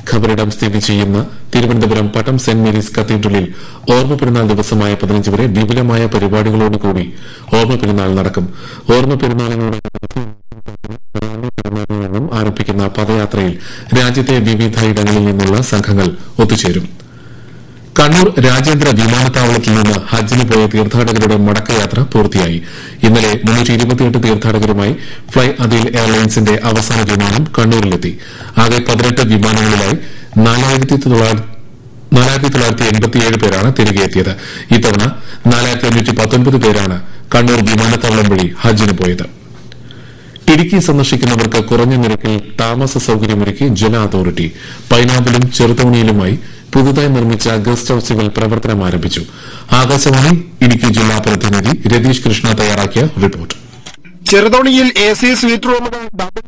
ഖബറിടം സ്ഥിതി ചെയ്യുന്ന തിരുവനന്തപുരം പട്ടം saint Mary's കത്തീഡ്രലിൽ ഓർമ്മ പെരുന്നാൾ ദിവസമായ പതിനഞ്ച് വരെ വിപുലമായ പരിപാടികളോടുകൂടി ഓർമ്മ പെരുന്നാൾ നടക്കും ഓർമ്മ പെരുന്നാളിനോടനുബന്ധിച്ച് നിന്നും ആരംഭിക്കുന്ന പദയാത്രയിൽ രാജ്യത്തെ വിവിധ ഇടങ്ങളിൽ നിന്നുള്ള സംഘങ്ങൾ ഒത്തുചേരും കണ്ണൂർ രാജ്യാന്തര വിമാനത്താവളത്തിൽ നിന്ന് ഹജ്ജിന് പോയ തീർത്ഥാടകരുടെ മടക്കയാത്ര പൂർത്തിയായി ഇന്നലെ തീർത്ഥാടകരുമായി ഫ്ളൈ അദീൽ എയർലൈൻസിന്റെ അവസാന വിമാനം കണ്ണൂരിലെത്തി ആകെ പതിനെട്ട് വിമാനങ്ങളിലായി നാലായിരത്തി തൊള്ളായിരത്തി എൺപത്തിയേഴ് പേരാണ് തിരികെ എത്തിയത് ഇത്തവണ നാലായിരത്തി അഞ്ഞൂറ്റി പത്തൊൻപത് പേരാണ് കണ്ണൂർ വിമാനത്താവളം വഴി ഹജ്ജിന് പോയത് ഇടുക്കി സന്ദർശിക്കുന്നവർക്ക് കുറഞ്ഞ നിരക്കിൽ താമസ സൌകര്യമൊരുക്കി ജല അതോറിറ്റി പൈനാപ്പിലും ചെറുതോണിയിലുമായി പുതുതായി നിർമ്മിച്ച ഗസ്റ്റ് ഹൌസുകൾ പ്രവർത്തനം ആരംഭിച്ചു ആകാശവാണി ഇടുക്കി ജില്ലാ പ്രതിനിധി രതീഷ് കൃഷ്ണ തയ്യാറാക്കിയ റിപ്പോർട്ട് ചെറുതോണിയിൽ എ സി സ്വീറ്റ് റൂമുകൾ ഡബിൾ